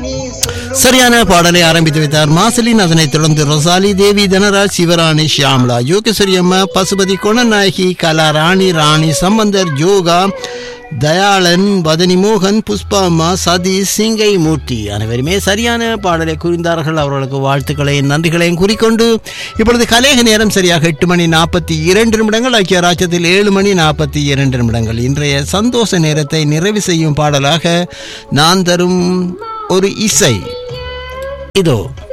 சரியான பாடலை ஆரம்பித்து வைத்தார் மாசலின் அதனைத் தொடர்ந்து ரொசாலி தேவி தனராஜ் சிவராணி ஷியாம்லா யோகேஸ்வரி அம்மா பசுபதி குணநாயகி கலா ராணி ராணி சம்பந்தர் யோகா தயாளன் பதனி மோகன் புஷ்பா அம்மா சதீஷ் சிங்கை மூர்த்தி அனைவருமே சரியான பாடலை குறிந்தார்கள் அவர்களுக்கு வாழ்த்துக்களையும் நன்றிகளையும் கூறிக்கொண்டு இப்பொழுது கலேக நேரம் சரியாக எட்டு மணி நாற்பத்தி இரண்டு நிமிடங்கள் ஐக்கிய ராஜ்யத்தில் ஏழு மணி நாற்பத்தி இரண்டு நிமிடங்கள் இன்றைய சந்தோஷ நேரத்தை நிறைவு செய்யும் பாடலாக நான் தரும் ஒரு இசை இதோ